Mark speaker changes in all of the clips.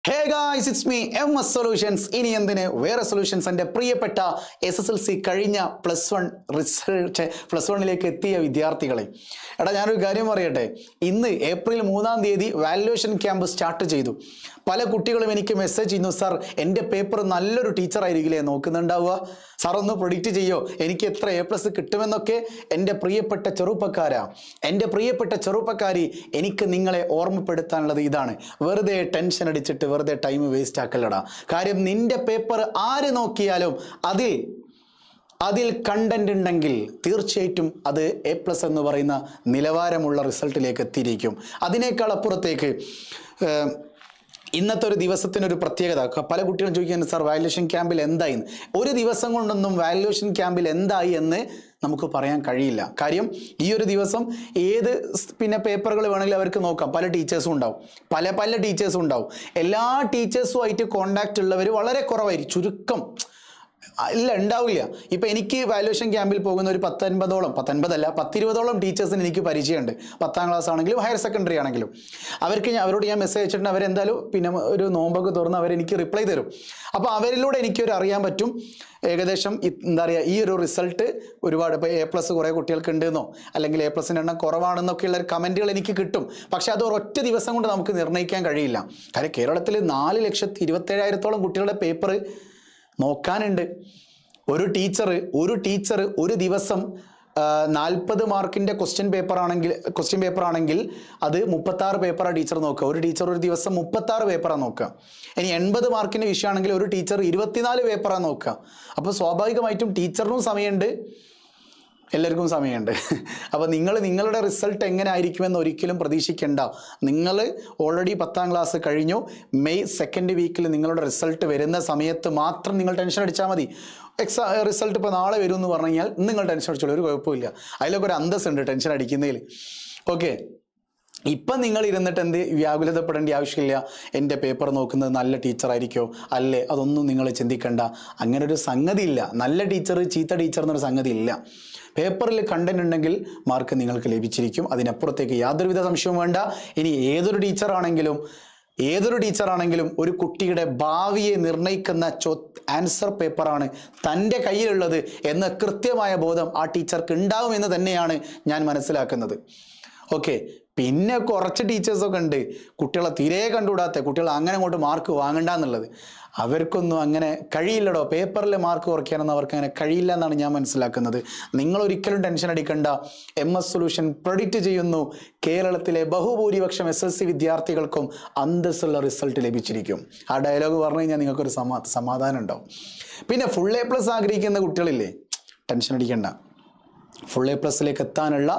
Speaker 1: Hey guys it's me M S solutions ഇനി എന്തിന് വേറെ സൊല്യൂഷൻസ് എൻ്റെ പ്രിയപ്പെട്ട എസ് എസ് എൽ സി കഴിഞ്ഞ പ്ലസ് വൺ റിസൾട്ട് പ്ലസ് വണ്ണിലേക്ക് എത്തിയ വിദ്യാർത്ഥികളെ എടാ ഞാനൊരു കാര്യം പറയട്ടെ ഇന്ന് ഏപ്രിൽ മൂന്നാം തീയതി വാല്യുവേഷൻ ക്യാമ്പ് സ്റ്റാർട്ട് ചെയ്തു പല കുട്ടികളും എനിക്ക് മെസ്സേജ് ചെയ്യുന്നു സാർ എൻ്റെ പേപ്പർ നല്ലൊരു ടീച്ചർ ആയിരിക്കില്ലേ നോക്കുന്നുണ്ടാവുക സാർ ഒന്ന് പ്രൊഡിക്റ്റ് ചെയ്യോ എനിക്ക് എത്ര എ പ്ലസ് കിട്ടുമെന്നൊക്കെ എൻ്റെ പ്രിയപ്പെട്ട ചെറുപ്പക്കാരാ എൻ്റെ പ്രിയപ്പെട്ട ചെറുപ്പക്കാരി എനിക്ക് നിങ്ങളെ ഓർമ്മപ്പെടുത്താനുള്ളത് ഇതാണ് വെറുതെ ടെൻഷൻ അടിച്ചിട്ട് വെറുതെ ടൈം വേസ്റ്റ് ആക്കല്ലടാ കാര്യം നിന്റെ പേപ്പർ ആര് നോക്കിയാലും അതിൽ അതിൽ കണ്ടന്റ് ഉണ്ടെങ്കിൽ തീർച്ചയായിട്ടും അത് എ പ്ലസ് എന്ന് പറയുന്ന നിലവാരമുള്ള റിസൾട്ടിലേക്ക് എത്തിയിരിക്കും അതിനേക്കാൾ അപ്പുറത്തേക്ക് ഏഹ്, ഇന്നത്തെ ഒരു ദിവസത്തിനൊരു പ്രത്യേകത ക- പല കുട്ടികളും ചോദിക്കുന്നത് സാർ വാല്യുവേഷൻ ക്യാമ്പിൽ എന്തായി എന്ന്?" ഒരു ദിവസം കൊണ്ടൊന്നും വാല്യുവേഷൻ ക്യാമ്പിൽ എന്തായി എന്ന് നമുക്ക് പറയാൻ കഴിയില്ല കാര്യം ഈ ഒരു ദിവസം ഏത് സ് പിന്നെ പേപ്പറുകൾ വേണമെങ്കിലും അവർക്ക് നോക്കാം പല ടീച്ചേഴ്സും ഉണ്ടാവും പല പല ടീച്ചേഴ്സും ഉണ്ടാവും എല്ലാ ടീച്ചേഴ്സുമായിട്ട് കോണ്ടാക്റ്റ് ഉള്ളവർ വളരെ കുറവായിരിക്കും ചുരുക്കം ആ, ഇല്ല ഉണ്ടാവില്ല ഇപ്പൊ എനിക്ക് വാല്യുവേഷൻ ക്യാമ്പിൽ പോകുന്ന ഒരു പത്തൊൻപതോളം പത്തൊൻപതല്ല പത്തിരുപതോളം ടീച്ചേഴ്സിന് എനിക്ക് പരിചയമുണ്ട് പത്താം ക്ലാസ് ആണെങ്കിലും ഹയർ സെക്കൻഡറി ആണെങ്കിലും അവർക്ക് ഞാൻ അവരോട് ഞാൻ മെസ്സേജ് അയച്ചിട്ടുണ്ട് അവരെന്തായാലും പിന്നെ ഒരു നോമ്പൊക്കെ തുറന്ന് അവരെനിക്ക് റിപ്ലൈ തരും അപ്പോൾ അവരിലൂടെ എനിക്കൊരു അറിയാൻ പറ്റും ഏകദേശം ഇ- എന്താ പറയുക ഈ ഒരു റിസൾട്ട് ഒരുപാട് ഇപ്പോൾ എ പ്ലസ് കുറേ കുട്ടികൾക്ക് ഉണ്ടെന്നോ അല്ലെങ്കിൽ എ പ്ലസിൻ്റെ എണ്ണം കുറവാണെന്നൊക്കെയുള്ള കമൻറ്റുകൾ എനിക്ക് കിട്ടും പക്ഷേ അത് ഒരൊറ്റ ദിവസം കൊണ്ട് നമുക്ക് നിർണ്ണയിക്കാൻ കഴിയില്ല കാര്യം കേരളത്തിൽ നാല് ലക്ഷത്തി ഇരുപത്തേഴായിരത്തോളം കുട്ടികളുടെ പേപ്പർ നോക്കാനുണ്ട് ഒരു ടീച്ചർ ഒരു ടീച്ചർ ഒരു ദിവസം നാൽപ്പത് മാർക്കിൻ്റെ ക്വസ്റ്റ്യൻ പേപ്പർ ആണെങ്കിൽ ക്വസ്റ്റ്യൻ പേപ്പർ ആണെങ്കിൽ അത് മുപ്പത്താറ് പേപ്പറാണ് ടീച്ചർ നോക്കുക ഒരു ടീച്ചർ ഒരു ദിവസം മുപ്പത്താറ് പേപ്പറാണ് നോക്കുക ഇനി എൺപത് മാർക്കിൻ്റെ വിഷയമാണെങ്കിൽ ഒരു ടീച്ചർ ഇരുപത്തിനാല് പേപ്പറാണ് നോക്കുക അപ്പോൾ സ്വാഭാവികമായിട്ടും ടീച്ചറിനും സമയമുണ്ട് എല്ലാവർക്കും സമയമുണ്ട് അപ്പോൾ നിങ്ങൾ നിങ്ങളുടെ റിസൾട്ട് എങ്ങനെ ആയിരിക്കുമെന്ന് ഒരിക്കലും പ്രതീക്ഷിക്കേണ്ട നിങ്ങൾ ഓൾറെഡി പത്താം ക്ലാസ് കഴിഞ്ഞു മെയ് സെക്കൻഡ് വീക്കിൽ നിങ്ങളുടെ റിസൾട്ട് വരുന്ന സമയത്ത് മാത്രം നിങ്ങൾ ടെൻഷൻ അടിച്ചാൽ മതി എക്സാ റിസൾട്ട് ഇപ്പോൾ നാളെ വരും എന്ന് പറഞ്ഞു കഴിഞ്ഞാൽ ഇന്ന് നിങ്ങൾ ടെൻഷൻ അടിച്ചോളൂ ഒരു കുഴപ്പമില്ല അതിലൊക്കെ ഒരു അന്തസ്സുണ്ട് ടെൻഷൻ അടിക്കുന്നതിൽ ഓക്കെ ഇപ്പം നിങ്ങൾ ഇരുന്നിട്ട് എന്ത് വ്യാകുലതപ്പെടേണ്ട ആവശ്യമില്ല എൻ്റെ പേപ്പർ നോക്കുന്നത് നല്ല ടീച്ചറായിരിക്കോ അല്ലേ അതൊന്നും നിങ്ങൾ ചിന്തിക്കണ്ട അങ്ങനെ ഒരു സംഗതി ഇല്ല നല്ല ടീച്ചർ ചീത്ത ടീച്ചർ എന്നൊരു സംഗതി ഇല്ല പേപ്പറിൽ കണ്ടന്റ് ഉണ്ടെങ്കിൽ മാർക്ക് നിങ്ങൾക്ക് ലഭിച്ചിരിക്കും അതിനപ്പുറത്തേക്ക് യാതൊരുവിധ സംശയവും വേണ്ട ഇനി ഏതൊരു ടീച്ചറാണെങ്കിലും ഏതൊരു ടീച്ചറാണെങ്കിലും ഒരു കുട്ടിയുടെ ഭാവിയെ നിർണ്ണയിക്കുന്ന ചോ ആൻസർ പേപ്പറാണ് തൻ്റെ കയ്യിലുള്ളത് എന്ന കൃത്യമായ ബോധം ആ ടീച്ചർക്ക് ഉണ്ടാവുമെന്ന് തന്നെയാണ് ഞാൻ മനസ്സിലാക്കുന്നത് ഓക്കെ പിന്നെ കുറച്ച് ടീച്ചേഴ്സൊക്കെ ഉണ്ട് കുട്ടികളെ തീരെ കണ്ടുകൂടാത്ത കുട്ടികൾ അങ്ങനെ അങ്ങോട്ട് മാർക്ക് വാങ്ങണ്ട എന്നുള്ളത് അവർക്കൊന്നും അങ്ങനെ കഴിയില്ലടോ പേപ്പറിലെ മാർക്ക് കുറയ്ക്കാനൊന്നും അവർക്ക് അങ്ങനെ കഴിയില്ല എന്നാണ് ഞാൻ മനസ്സിലാക്കുന്നത് നിങ്ങൾ ഒരിക്കലും ടെൻഷൻ അടിക്കണ്ട എം എസ് സൊല്യൂഷൻ പ്രൊഡിക്റ്റ് ചെയ്യുന്നു കേരളത്തിലെ ബഹുഭൂരിപക്ഷം എസ് എൽ സി വിദ്യാർത്ഥികൾക്കും അന്തസ്സുള്ള റിസൾട്ട് ലഭിച്ചിരിക്കും ആ ഡയലോഗ് പറഞ്ഞു കഴിഞ്ഞാൽ നിങ്ങൾക്കൊരു സമാ സമാധാനം ഉണ്ടാവും പിന്നെ ഫുൾ എ പ്ലസ് ആഗ്രഹിക്കുന്ന കുട്ടികളില്ലേ ടെൻഷൻ അടിക്കണ്ട ഫുൾ എ പ്ലസിലേക്ക് എത്താനുള്ള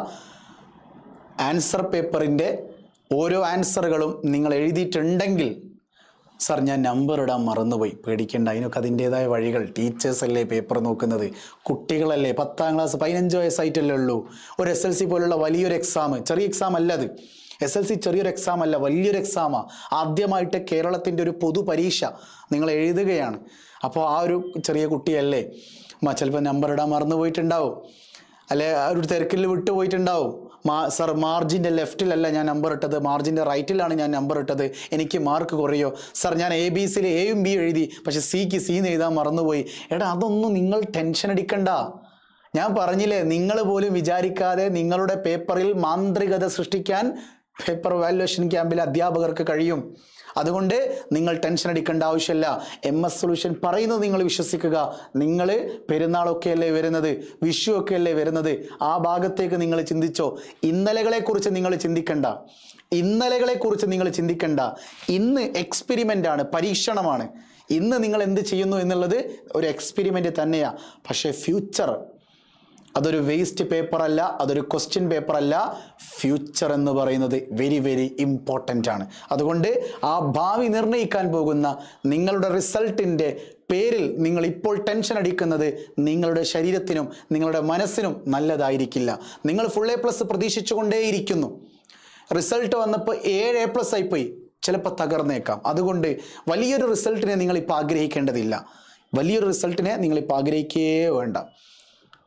Speaker 1: ആൻസർ പേപ്പറിൻ്റെ ഓരോ ആൻസറുകളും നിങ്ങൾ എഴുതിയിട്ടുണ്ടെങ്കിൽ സാർ ഞാൻ നമ്പർ ഇടാൻ മറന്നുപോയി പേടിക്കേണ്ട അതിനൊക്കെ അതിൻ്റേതായ വഴികൾ ടീച്ചേഴ്സ് അല്ലേ പേപ്പർ നോക്കുന്നത് കുട്ടികളല്ലേ പത്താം ക്ലാസ് പതിനഞ്ച് വയസ്സായിട്ടല്ലേ ഉള്ളൂ ഒരു എസ് എൽ സി പോലുള്ള വലിയൊരു എക്സാം ചെറിയ എക്സാം അല്ല അത് എസ് എൽ സി ചെറിയൊരു എക്സാം അല്ല വലിയൊരു എക്സാമാണ് ആദ്യമായിട്ട് കേരളത്തിൻ്റെ ഒരു പൊതു പരീക്ഷ നിങ്ങൾ എഴുതുകയാണ് അപ്പോൾ ആ ഒരു ചെറിയ കുട്ടിയല്ലേ മ- ചിലപ്പോൾ നമ്പർ ഇടാൻ മറന്നു പോയിട്ടുണ്ടാവും അല്ലെ ആ ഒരു തിരക്കിൽ വിട്ടു പോയിട്ടുണ്ടാവും മാ സർ മാർജിൻ്റെ ലെഫ്റ്റിലല്ല ഞാൻ നമ്പർ ഇട്ടത് മാർജിൻ്റെ റൈറ്റിലാണ് ഞാൻ നമ്പർ ഇട്ടത് എനിക്ക് മാർക്ക് കുറയോ സർ ഞാൻ എ ബി സിയിൽ എയും ബി എഴുതി പക്ഷെ സിക്ക് സിന്ന് എഴുതാൻ മറന്നുപോയി എടാ അതൊന്നും നിങ്ങൾ ടെൻഷൻ അടിക്കണ്ട ഞാൻ പറഞ്ഞില്ലേ നിങ്ങൾ പോലും വിചാരിക്കാതെ നിങ്ങളുടെ പേപ്പറിൽ മാന്ത്രികത സൃഷ്ടിക്കാൻ പേപ്പർ വാല്യുവേഷൻ ക്യാമ്പിൽ അധ്യാപകർക്ക് കഴിയും അതുകൊണ്ട് നിങ്ങൾ ടെൻഷൻ അടിക്കേണ്ട ആവശ്യമില്ല എം എസ് സൊല്യൂഷൻ പറയുന്നത് നിങ്ങൾ വിശ്വസിക്കുക നിങ്ങൾ പെരുന്നാളൊക്കെ അല്ലേ വരുന്നത് വിഷു ഒക്കെ അല്ലേ വരുന്നത് ആ ഭാഗത്തേക്ക് നിങ്ങൾ ചിന്തിച്ചോ ഇന്നലകളെക്കുറിച്ച് നിങ്ങൾ ചിന്തിക്കണ്ട ഇന്നലകളെക്കുറിച്ച് നിങ്ങൾ ചിന്തിക്കണ്ട ഇന്ന് എക്സ്പെരിമെൻ്റ് ആണ് പരീക്ഷണമാണ് ഇന്ന് നിങ്ങൾ എന്ത് ചെയ്യുന്നു എന്നുള്ളത് ഒരു എക്സ്പെരിമെൻ്റ് തന്നെയാണ് പക്ഷേ ഫ്യൂച്ചർ അതൊരു വേസ്റ്റ് പേപ്പർ അല്ല അതൊരു ക്വസ്റ്റ്യൻ പേപ്പർ അല്ല ഫ്യൂച്ചർ എന്ന് പറയുന്നത് വെരി വെരി ഇമ്പോർട്ടൻ്റ് ആണ് അതുകൊണ്ട് ആ ഭാവി നിർണ്ണയിക്കാൻ പോകുന്ന നിങ്ങളുടെ റിസൾട്ടിൻ്റെ പേരിൽ നിങ്ങൾ ഇപ്പോൾ ടെൻഷൻ അടിക്കുന്നത് നിങ്ങളുടെ ശരീരത്തിനും നിങ്ങളുടെ മനസ്സിനും നല്ലതായിരിക്കില്ല നിങ്ങൾ ഫുൾ എ പ്ലസ് പ്രതീക്ഷിച്ചുകൊണ്ടേയിരിക്കുന്നു റിസൾട്ട് വന്നപ്പോൾ ഏഴ് എ പ്ലസ് ആയിപ്പോയി ചിലപ്പോൾ തകർന്നേക്കാം അതുകൊണ്ട് വലിയൊരു റിസൾട്ടിനെ നിങ്ങളിപ്പോൾ ആഗ്രഹിക്കേണ്ടതില്ല വലിയൊരു റിസൾട്ടിനെ നിങ്ങളിപ്പോൾ ആഗ്രഹിക്കുകയേ വേണ്ട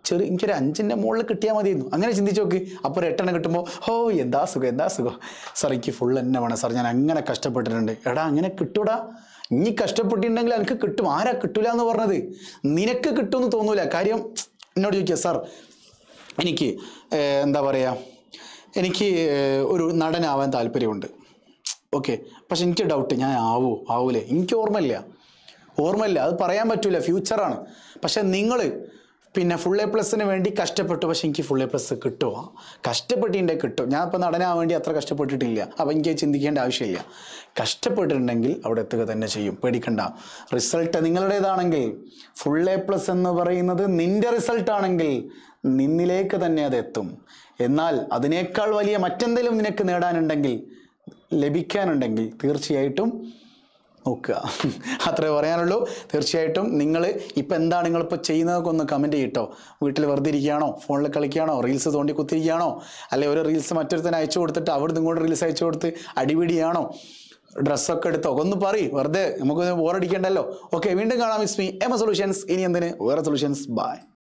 Speaker 1: ചെറിയ എനിക്കൊരു അഞ്ചിൻ്റെ മുകളിൽ കിട്ടിയാൽ മതിയായിരുന്നു അങ്ങനെ ചിന്തിച്ച് നോക്ക് അപ്പോൾ ഒരു എട്ടെണ്ണം കിട്ടുമ്പോൾ ഓ എന്താ സുഖം എന്താ സുഖം സാർ എനിക്ക് ഫുൾ തന്നെ വേണം സാർ ഞാൻ അങ്ങനെ കഷ്ടപ്പെട്ടിട്ടുണ്ട് എടാ അങ്ങനെ കിട്ടൂടാ ഇനി കഷ്ടപ്പെട്ടിട്ടുണ്ടെങ്കിൽ എനിക്ക് കിട്ടും ആരാ കിട്ടൂല എന്ന് പറഞ്ഞത് നിനക്ക് കിട്ടുമെന്ന് തോന്നൂല കാര്യം എന്നോട് ചോദിക്കുക സാർ എനിക്ക് ഏഹ്, എന്താ പറയുക എനിക്ക് ഏഹ്, ഒരു നടനാവാൻ താല്പര്യമുണ്ട് ഓക്കെ പക്ഷെ എനിക്ക് ഡൗട്ട് ഞാൻ ആവോ ആവൂലേ എനിക്ക് ഓർമ്മയില്ല ഓർമ്മയില്ല അത് പറയാൻ പറ്റൂല ഫ്യൂച്ചറാണ് പക്ഷെ നിങ്ങൾ പിന്നെ ഫുൾ എ പ്ലസിന് വേണ്ടി കഷ്ടപ്പെട്ടു പക്ഷെ എനിക്ക് ഫുൾ എ പ്ലസ് കിട്ടുമോ കഷ്ടപ്പെട്ടിട്ടുണ്ടെങ്കിൽ കിട്ടും ഞാൻ ഇപ്പോൾ നടനാവാൻ വേണ്ടി അത്ര കഷ്ടപ്പെട്ടിട്ടില്ല അപ്പോൾ എനിക്ക് അത് ചിന്തിക്കേണ്ട ആവശ്യമില്ല കഷ്ടപ്പെട്ടിട്ടുണ്ടെങ്കിൽ അവിടെ എത്തുക തന്നെ ചെയ്യും പേടിക്കണ്ട റിസൾട്ട് നിങ്ങളുടേതാണെങ്കിൽ ഫുൾ എ പ്ലസ് എന്ന് പറയുന്നത് നിന്റെ റിസൾട്ട് ആണെങ്കിൽ നിന്നിലേക്ക് തന്നെ അത് എത്തും എന്നാൽ അതിനേക്കാൾ വലിയ മറ്റെന്തെങ്കിലും നിനക്ക് നേടാനുണ്ടെങ്കിൽ ലഭിക്കാനുണ്ടെങ്കിൽ തീർച്ചയായിട്ടും നോക്കുക അത്രേ പറയാനുള്ളൂ തീർച്ചയായിട്ടും നിങ്ങൾ ഇപ്പം എന്താണ് നിങ്ങളിപ്പോൾ ചെയ്യുന്നതൊക്കെ ഒന്ന് കമൻറ്റ് ചെയ്യട്ടോ വീട്ടിൽ വെറുതെ ഇരിക്കുകയാണോ ഫോണിൽ കളിക്കുകയാണോ റീൽസ് തോണ്ടി കുത്തിരിക്കുകയാണോ അല്ലെ ഒരു റീൽസ് മറ്റൊരുത്തന് അയച്ചു കൊടുത്തിട്ട് അവിടുന്ന് ഇങ്ങോട്ട് റീൽസ് അയച്ചു കൊടുത്ത് അടിപിടിയാണോ ഡ്രസ്സൊക്കെ എടുത്തോ ഒന്ന് പറയും വെറുതെ നമുക്ക് ബോറടിക്കണ്ടല്ലോ ഓക്കെ വീണ്ടും കാണാം മിസ് മീ എം സൊല്യൂഷൻസ് ഇനി എന്തിന് വേറെ സൊല്യൂഷൻസ് ബൈ